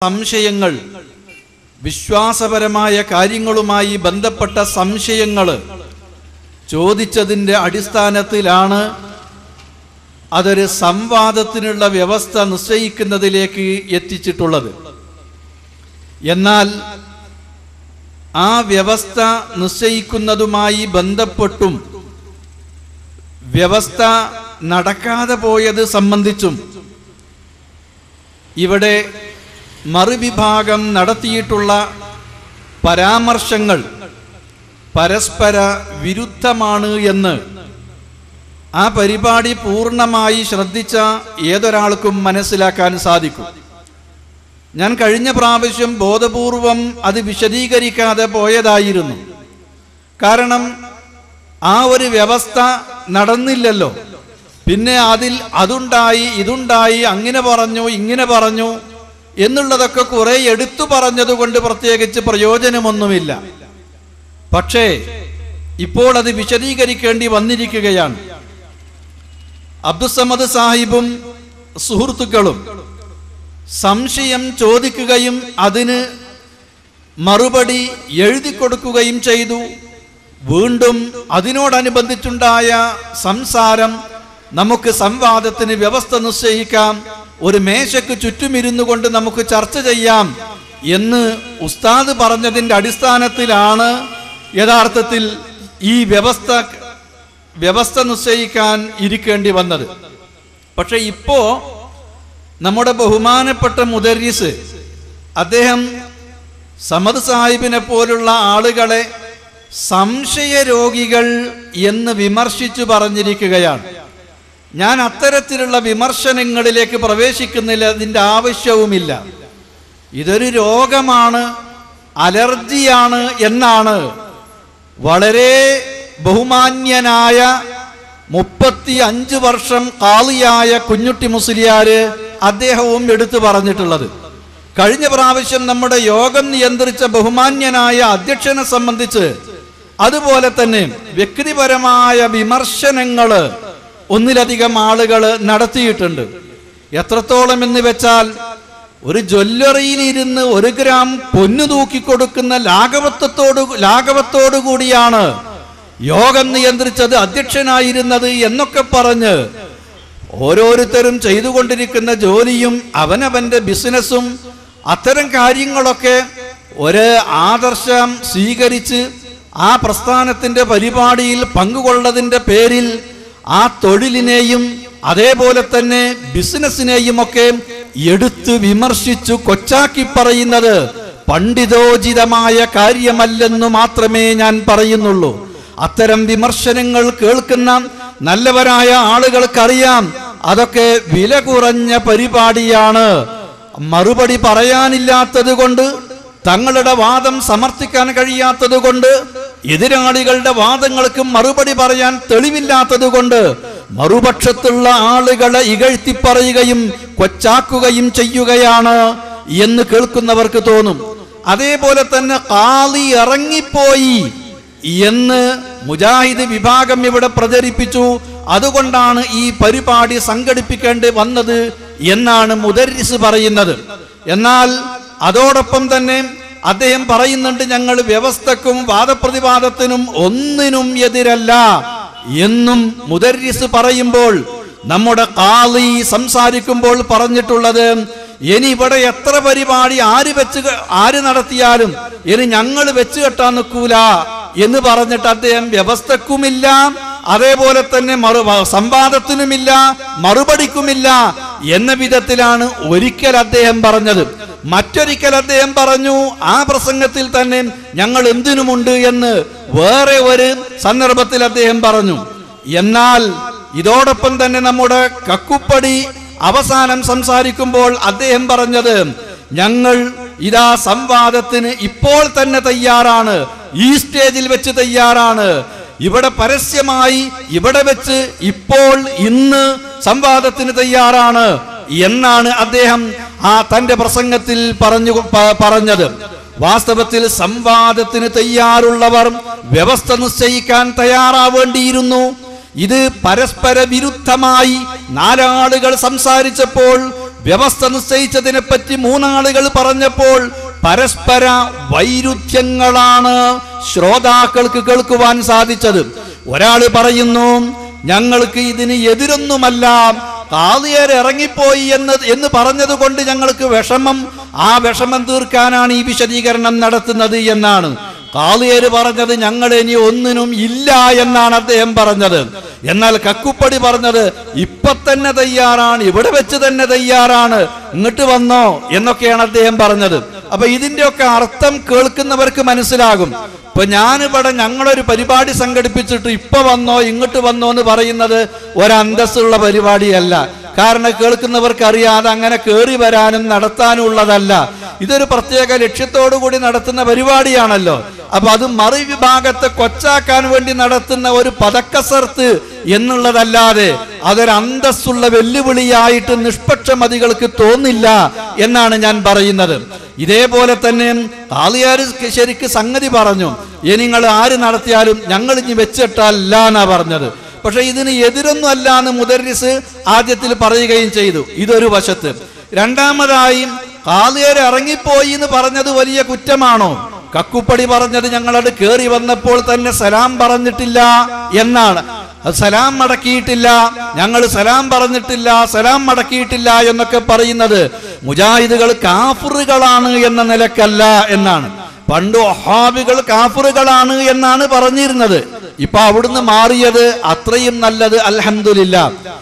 സംശയങ്ങൾ വിശ്വാസപരമായ കാര്യങ്ങളുമായി ബന്ധപ്പെട്ട സംശയങ്ങൾ ചോദിച്ചതിൻ്റെ അടിസ്ഥാനത്തിലാണ് അതൊരു സംവാദത്തിനുള്ള വ്യവസ്ഥ നിശ്ചയിക്കുന്നതിലേക്ക് എത്തിച്ചിട്ടുള്ളത് എന്നാൽ ആ വ്യവസ്ഥ നിശ്ചയിക്കുന്നതുമായി ബന്ധപ്പെട്ടും വ്യവസ്ഥ നടക്കാതെ പോയത് സംബന്ധിച്ചും ഇവിടെ മറുവിഭാഗം നടത്തിയിട്ടുള്ള പരാമർശങ്ങൾ പരസ്പര വിരുദ്ധമാണ് എന്ന് ആ പരിപാടി പൂർണ്ണമായി ശ്രദ്ധിച്ച ഏതൊരാൾക്കും മനസ്സിലാക്കാൻ സാധിക്കും ഞാൻ കഴിഞ്ഞ പ്രാവശ്യം ബോധപൂർവം അത് വിശദീകരിക്കാതെ പോയതായിരുന്നു കാരണം ആ ഒരു വ്യവസ്ഥ നടന്നില്ലല്ലോ പിന്നെ അതിൽ അതുണ്ടായി ഇതുണ്ടായി അങ്ങനെ പറഞ്ഞു ഇങ്ങനെ പറഞ്ഞു എന്നുള്ളതൊക്കെ കുറെ എടുത്തു പറഞ്ഞതുകൊണ്ട് പ്രത്യേകിച്ച് പ്രയോജനമൊന്നുമില്ല പക്ഷേ ഇപ്പോൾ അത് വിശദീകരിക്കേണ്ടി വന്നിരിക്കുകയാണ് അബ്ദുസമദ് സാഹിബും സുഹൃത്തുക്കളും സംശയം ചോദിക്കുകയും അതിന് മറുപടി എഴുതി കൊടുക്കുകയും ചെയ്തു വീണ്ടും അതിനോടനുബന്ധിച്ചുണ്ടായ സംസാരം നമുക്ക് സംവാദത്തിന് വ്യവസ്ഥ നിശ്ചയിക്കാം ഒരു മേശയ്ക്ക് ചുറ്റുമിരുന്നു കൊണ്ട് നമുക്ക് ചർച്ച ചെയ്യാം എന്ന് ഉസ്താദ് പറഞ്ഞതിൻ്റെ അടിസ്ഥാനത്തിലാണ് യഥാർത്ഥത്തിൽ ഈ വ്യവസ്ഥ വ്യവസ്ഥ നിശ്ചയിക്കാൻ ഇരിക്കേണ്ടി വന്നത് പക്ഷെ ഇപ്പോ നമ്മുടെ ബഹുമാനപ്പെട്ട മുദരീസ് അദ്ദേഹം സമദ് സാഹിബിനെ പോലുള്ള ആളുകളെ സംശയരോഗികൾ എന്ന് വിമർശിച്ചു പറഞ്ഞിരിക്കുകയാണ് ഞാൻ അത്തരത്തിലുള്ള വിമർശനങ്ങളിലേക്ക് പ്രവേശിക്കുന്നില്ല അതിൻ്റെ ആവശ്യവുമില്ല ഇതൊരു രോഗമാണ് അലർജിയാണ് എന്നാണ് വളരെ ബഹുമാന്യനായ മുപ്പത്തി അഞ്ച് വർഷം കാളിയായ കുഞ്ഞുട്ടി മുസ്ലിയാര് അദ്ദേഹവും എടുത്തു പറഞ്ഞിട്ടുള്ളത് കഴിഞ്ഞ പ്രാവശ്യം നമ്മുടെ യോഗം നിയന്ത്രിച്ച ബഹുമാന്യനായ അധ്യക്ഷനെ സംബന്ധിച്ച് അതുപോലെ തന്നെ വ്യക്തിപരമായ വിമർശനങ്ങള് ഒന്നിലധികം ആളുകൾ നടത്തിയിട്ടുണ്ട് എത്രത്തോളം എന്ന് വെച്ചാൽ ഒരു ജ്വല്ലറിയിൽ ഇരുന്ന് ഒരു ഗ്രാം പൊന്നു തൂക്കിക്കൊടുക്കുന്ന ലാഘവത്വത്തോട് ലാഘവത്തോടു കൂടിയാണ് യോഗം നിയന്ത്രിച്ചത് അധ്യക്ഷനായിരുന്നത് എന്നൊക്കെ പറഞ്ഞ് ഓരോരുത്തരും ചെയ്തുകൊണ്ടിരിക്കുന്ന ജോലിയും അവനവന്റെ ബിസിനസ്സും അത്തരം കാര്യങ്ങളൊക്കെ ഒരു ആദർശം സ്വീകരിച്ച് ആ പ്രസ്ഥാനത്തിന്റെ പരിപാടിയിൽ പങ്കുകൊള്ളതിന്റെ പേരിൽ ആ തൊഴിലിനെയും അതേപോലെ തന്നെ ബിസിനസ്സിനെയും ഒക്കെ എടുത്തു വിമർശിച്ചു കൊച്ചാക്കി പറയുന്നത് പണ്ഡിതോചിതമായ കാര്യമല്ലെന്നു മാത്രമേ ഞാൻ പറയുന്നുള്ളൂ അത്തരം വിമർശനങ്ങൾ കേൾക്കുന്ന നല്ലവരായ ആളുകൾക്കറിയാം അതൊക്കെ വില കുറഞ്ഞ പരിപാടിയാണ് മറുപടി പറയാനില്ലാത്തത് കൊണ്ട് തങ്ങളുടെ വാദം സമർത്ഥിക്കാൻ കഴിയാത്തത് കൊണ്ട് എതിരാളികളുടെ വാദങ്ങൾക്ക് മറുപടി പറയാൻ തെളിവില്ലാത്തത് കൊണ്ട് മറുപക്ഷത്തുള്ള ആളുകളെ ഇകഴ്ത്തി പറയുകയും കൊച്ചാക്കുകയും ചെയ്യുകയാണ് എന്ന് കേൾക്കുന്നവർക്ക് തോന്നും അതേപോലെ തന്നെ കാളി ഇറങ്ങിപ്പോയി എന്ന് മുജാഹിദ് വിഭാഗം ഇവിടെ പ്രചരിപ്പിച്ചു അതുകൊണ്ടാണ് ഈ പരിപാടി സംഘടിപ്പിക്കേണ്ടി വന്നത് എന്നാണ് മുദരിസ് പറയുന്നത് എന്നാൽ അതോടൊപ്പം തന്നെ അദ്ദേഹം പറയുന്നുണ്ട് ഞങ്ങൾ വ്യവസ്ഥക്കും വാദപ്രതിവാദത്തിനും ഒന്നിനും എതിരല്ല എന്നും മുദരിസ് പറയുമ്പോൾ നമ്മുടെ കാളി സംസാരിക്കുമ്പോൾ പറഞ്ഞിട്ടുള്ളത് ഇനി ഇവിടെ എത്ര പരിപാടി ആര് വെച്ച് ക- ആര് നടത്തിയാലും ഇനി ഞങ്ങൾ വെച്ച് കെട്ടാൻ നിൽക്കൂല എന്ന് പറഞ്ഞിട്ട് അദ്ദേഹം വ്യവസ്ഥക്കുമില്ല അതേപോലെ തന്നെ മറു സംവാദത്തിനുമില്ല മറുപടിക്കുമില്ല എന്ന വിധത്തിലാണ് ഒരിക്കൽ അദ്ദേഹം പറഞ്ഞത് മറ്റൊരിക്കൽ അദ്ദേഹം പറഞ്ഞു ആ പ്രസംഗത്തിൽ തന്നെ ഞങ്ങൾ എന്തിനുമുണ്ട് എന്ന് വേറെ ഒരു സന്ദർഭത്തിൽ അദ്ദേഹം പറഞ്ഞു എന്നാൽ ഇതോടൊപ്പം തന്നെ നമ്മുടെ കക്കുപ്പടി അവസാനം സംസാരിക്കുമ്പോൾ അദ്ദേഹം പറഞ്ഞത് ഞങ്ങൾ ഇതാ സംവാദത്തിന് ഇപ്പോൾ തന്നെ തയ്യാറാണ് ഈ സ്റ്റേജിൽ വെച്ച് തയ്യാറാണ് ഇവിടെ പരസ്യമായി ഇവിടെ വെച്ച് ഇപ്പോൾ ഇന്ന് സംവാദത്തിന് തയ്യാറാണ് എന്നാണ് അദ്ദേഹം ആ തന്റെ പ്രസംഗത്തിൽ പറഞ്ഞു പ- പറഞ്ഞത് വാസ്തവത്തിൽ സംവാദത്തിന് തയ്യാറുള്ളവർ വ്യവസ്ഥ നിശ്ചയിക്കാൻ തയ്യാറാവേണ്ടിയിരുന്നു ഇത് പരസ്പര വിരുദ്ധമായി നാലാളുകൾ സംസാരിച്ചപ്പോൾ വ്യവസ്ഥ നിശ്ചയിച്ചതിനെ പറ്റി മൂന്നാളുകൾ പറഞ്ഞപ്പോൾ പരസ്പര വൈരുദ്ധ്യങ്ങളാണ് ശ്രോതാക്കൾക്ക് കേൾക്കുവാൻ സാധിച്ചത് ഒരാൾ പറയുന്നു ഞങ്ങൾക്ക് ഇതിന് എതിരൊന്നുമല്ല കാളിയർ ഇറങ്ങിപ്പോയി എന്ന് എന്ന് പറഞ്ഞത് കൊണ്ട് ഞങ്ങൾക്ക് വിഷമം ആ വിഷമം തീർക്കാനാണ് ഈ വിശദീകരണം നടത്തുന്നത് എന്നാണ് കാളിയര് പറഞ്ഞത് ഞങ്ങൾ ഇനി ഒന്നിനും ഇല്ല എന്നാണ് അദ്ദേഹം പറഞ്ഞത് എന്നാൽ കക്കുപ്പടി പറഞ്ഞത് ഇപ്പൊ തന്നെ തയ്യാറാണ് ഇവിടെ വെച്ച് തന്നെ തയ്യാറാണ് ഇങ്ങോട്ട് വന്നോ എന്നൊക്കെയാണ് അദ്ദേഹം പറഞ്ഞത് അപ്പൊ ഇതിന്റെയൊക്കെ അർത്ഥം കേൾക്കുന്നവർക്ക് മനസ്സിലാകും ഇപ്പൊ ഞാനിവിടെ ഞങ്ങളൊരു പരിപാടി സംഘടിപ്പിച്ചിട്ട് ഇപ്പൊ വന്നോ ഇങ്ങോട്ട് വന്നോ എന്ന് പറയുന്നത് ഒരന്തസ്സുള്ള പരിപാടിയല്ല കാരണം കേൾക്കുന്നവർക്ക് അറിയാതെ അങ്ങനെ കയറി വരാനും നടത്താനും ഉള്ളതല്ല ഇതൊരു പ്രത്യേക ലക്ഷ്യത്തോടു കൂടി നടത്തുന്ന പരിപാടിയാണല്ലോ അപ്പൊ അത് മറുവിഭാഗത്തെ കൊച്ചാക്കാൻ വേണ്ടി നടത്തുന്ന ഒരു പതക്കസർത്ത് എന്നുള്ളതല്ലാതെ അതൊരു അന്തസ്സുള്ള വെല്ലുവിളിയായിട്ട് നിഷ്പക്ഷമതികൾക്ക് തോന്നില്ല എന്നാണ് ഞാൻ പറയുന്നത് ഇതേപോലെ തന്നെ കാളിയാർ ശരിക്ക് സംഗതി പറഞ്ഞു ഇനി നിങ്ങൾ ആര് നടത്തിയാലും ഞങ്ങൾ ഇനി വെച്ചിട്ടല്ല എന്നാ പറഞ്ഞത് പക്ഷെ ഇതിന് എതിരൊന്നും അല്ല എന്ന് മുദരിസ് ആദ്യത്തിൽ പറയുകയും ചെയ്തു ഇതൊരു വശത്ത് രണ്ടാമതായി കാളിയർ ഇറങ്ങിപ്പോയി എന്ന് പറഞ്ഞത് വലിയ കുറ്റമാണോ കക്കുപ്പടി പറഞ്ഞത് ഞങ്ങളത് കയറി വന്നപ്പോൾ തന്നെ സലാം പറഞ്ഞിട്ടില്ല എന്നാണ് അത് സലാം മടക്കിയിട്ടില്ല ഞങ്ങൾ സലാം പറഞ്ഞിട്ടില്ല സലാം മടക്കിയിട്ടില്ല എന്നൊക്കെ പറയുന്നത് മുജാഹിദുകൾ കാഫറുകളാണ് എന്ന നിലക്കല്ല എന്നാണ് പണ്ട് ഒഹാബികൾ കാഫറുകളാണ് എന്നാണ് പറഞ്ഞിരുന്നത് ഇപ്പൊ അവിടുന്ന് മാറിയത് അത്രയും നല്ലത് അൽഹംദുലില്ല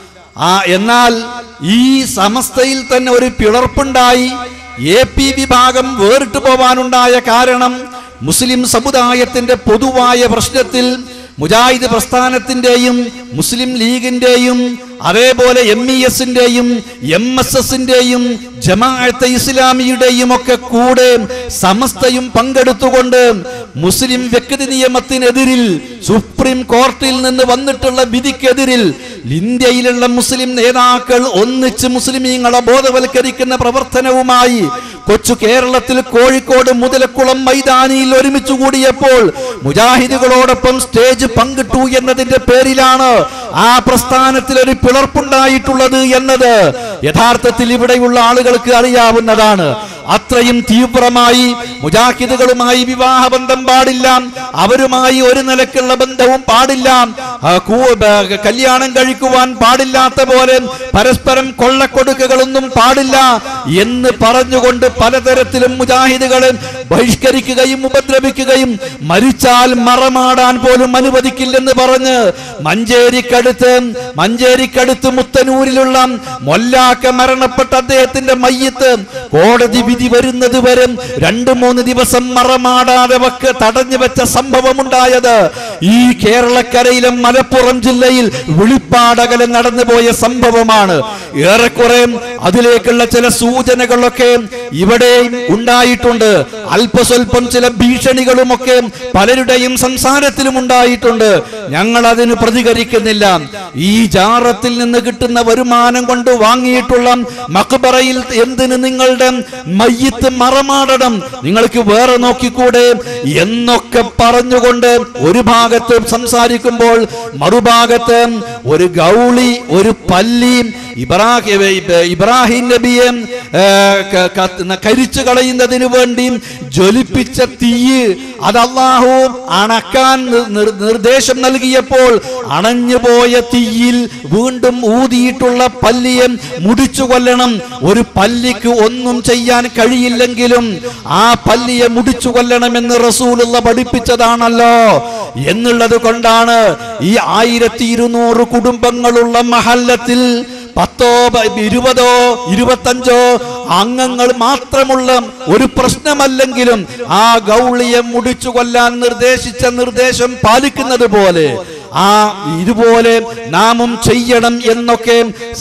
ആ എന്നാൽ ഈ സമസ്തയിൽ തന്നെ ഒരു പിളർപ്പുണ്ടായി എ പി വിഭാഗം വേറിട്ട് പോവാനുണ്ടായ കാരണം മുസ്ലിം സമുദായത്തിന്റെ പൊതുവായ പ്രശ്നത്തിൽ മുജാഹിദ് പ്രസ്ഥാനത്തിന്റെയും മുസ്ലിം ലീഗിന്റെയും അതേപോലെ എം ഇ എസിന്റെയും എം എസ് എസിന്റെയും ജമാഅത്തെ ഇസ്ലാമിയുടെയും ഒക്കെ കൂടെ സമസ്തയും പങ്കെടുത്തുകൊണ്ട് മുസ്ലിം വ്യക്തി നിയമത്തിനെതിരിൽ സുപ്രീം കോടതിയിൽ നിന്ന് വന്നിട്ടുള്ള വിധിക്കെതിരിൽ ഇന്ത്യയിലുള്ള മുസ്ലിം നേതാക്കൾ ഒന്നിച്ച് മുസ്ലിമീങ്ങളെ ബോധവൽക്കരിക്കുന്ന പ്രവർത്തനവുമായി കൊച്ചു കേരളത്തിൽ കോഴിക്കോട് മുതലക്കുളം മൈതാനിയിൽ ഒരുമിച്ച് കൂടിയപ്പോൾ മുജാഹിദുകളോടൊപ്പം സ്റ്റേജ് പങ്കിട്ടു എന്നതിന്റെ പേരിലാണ് ആ പ്രസ്ഥാനത്തിൽ ഒരു പിളർപ്പുണ്ടായിട്ടുള്ളത് എന്നത് യഥാർത്ഥത്തിൽ ഇവിടെയുള്ള ആളുകൾക്ക് അറിയാവുന്നതാണ് അത്രയും തീവ്രമായി മുജാഹിദുകളുമായി വിവാഹബന്ധം പാടില്ല അവരുമായി ഒരു നിലക്കുള്ള ബന്ധവും പാടില്ല ആ, കൂ- ബ- കല്യാണം കഴിക്കുവാൻ പാടില്ലാത്ത പോലെ പരസ്പരം കൊള്ളക്കൊടുക്കുകളൊന്നും പാടില്ല എന്ന് പറഞ്ഞുകൊണ്ട് പലതരത്തിലും മുജാഹിദുകളെ ബഹിഷ്കരിക്കുകയും ഉപദ്രവിക്കുകയും മരിച്ചാൽ മറമാടാൻ പോലും അനുവദിക്കില്ലെന്ന് പറഞ്ഞ് മഞ്ചേരിക്കടുത്ത് മഞ്ചേരിക്കടുത്ത് മുത്തനൂരിലുള്ള മൊല്ലാക്ക മരണപ്പെട്ട അദ്ദേഹത്തിന്റെ മയ്യത്ത് കോടതി വിധി വരുന്നത് വരെ രണ്ട് മൂന്ന് ദിവസം മറമാടാതെ വക്ക് തടഞ്ഞു വെച്ച സംഭവമുണ്ടായത് ഈ കേരളക്കരയിലെ മലപ്പുറം ജില്ലയിൽ വിളിപ്പാടകലെ നടന്നുപോയ സംഭവമാണ് ഏറെക്കുറെ അതിലേക്കുള്ള ചില സൂചനകളൊക്കെ ഇവിടെ ഉണ്ടായിട്ടുണ്ട് അല്പസ്വല്പം ചില ഭീഷണികളുമൊക്കെ പലരുടെയും സംസാരത്തിലും ഉണ്ടായിട്ടുണ്ട് ഞങ്ങൾ അതിന് പ്രതികരിക്കുന്നില്ല ഈ ജാറത്തിൽ നിന്ന് കിട്ടുന്ന വരുമാനം കൊണ്ട് വാങ്ങിയിട്ടുള്ള മക്ബറയിൽ എന്തിന് നിങ്ങളുടെ മയ്യത്ത് മറമാടണം നിങ്ങൾക്ക് വേറെ നോക്കിക്കൂടെ എന്നൊക്കെ പറഞ്ഞുകൊണ്ട് ഒരു ഭാഗത്ത് സംസാരിക്കുമ്പോൾ മറുഭാഗത്ത് ഒരു ഗൗളി ഒരു പല്ലി ഇബ്രാഹിം ഇബ്രാഹിം നബിയെ ഏ, ക- ക- കരിച്ചു കളയുന്നതിന് വേണ്ടി ജ്വലിപ്പിച്ച തീയ് അത് അള്ളാഹു അണക്കാൻ നിർ- നിർ- നിർദ്ദേശം നൽകിയപ്പോൾ അണഞ്ഞുപോയ തീയിൽ വീണ്ടും ഊതിയിട്ടുള്ള പല്ലിയെ മുടിച്ചു കൊല്ലണം ഒരു പല്ലിക്ക് ഒന്നും ചെയ്യാൻ കഴിയില്ലെങ്കിലും ആ പല്ലിയെ മുടിച്ചു കൊല്ലണമെന്ന് റസൂലുള്ള പഠിപ്പിച്ചതാണല്ലോ എന്നുള്ളത് കൊണ്ടാണ് ഈ ആയിരത്തി ഇരുന്നൂറ് കുടുംബങ്ങളുള്ള മഹല്ലത്തിൽ പത്തോ പ- ഇരുപതോ ഇരുപത്തഞ്ചോ അംഗങ്ങൾ മാത്രമുള്ള ഒരു പ്രശ്നമല്ലെങ്കിലും ആ ഗൗളിയെ മുടിച്ചു കൊല്ലാൻ നിർദ്ദേശിച്ച നിർദ്ദേശം പാലിക്കുന്നത് പോലെ ആ ഇതുപോലെ നാമും ചെയ്യണം എന്നൊക്കെ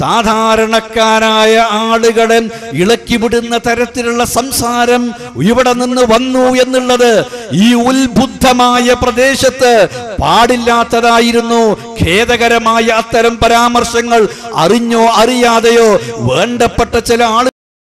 സാധാരണക്കാരായ ആളുകളെ ഇളക്കിവിടുന്ന തരത്തിലുള്ള സംസാരം ഇവിടെ നിന്ന് വന്നു എന്നുള്ളത് ഈ ഉത്ബുദ്ധമായ പ്രദേശത്ത് പാടില്ലാത്തതായിരുന്നു ഖേദകരമായ അത്തരം പരാമർശങ്ങൾ അറിഞ്ഞോ അറിയാതെയോ വേണ്ടപ്പെട്ട ചില ആളുകൾ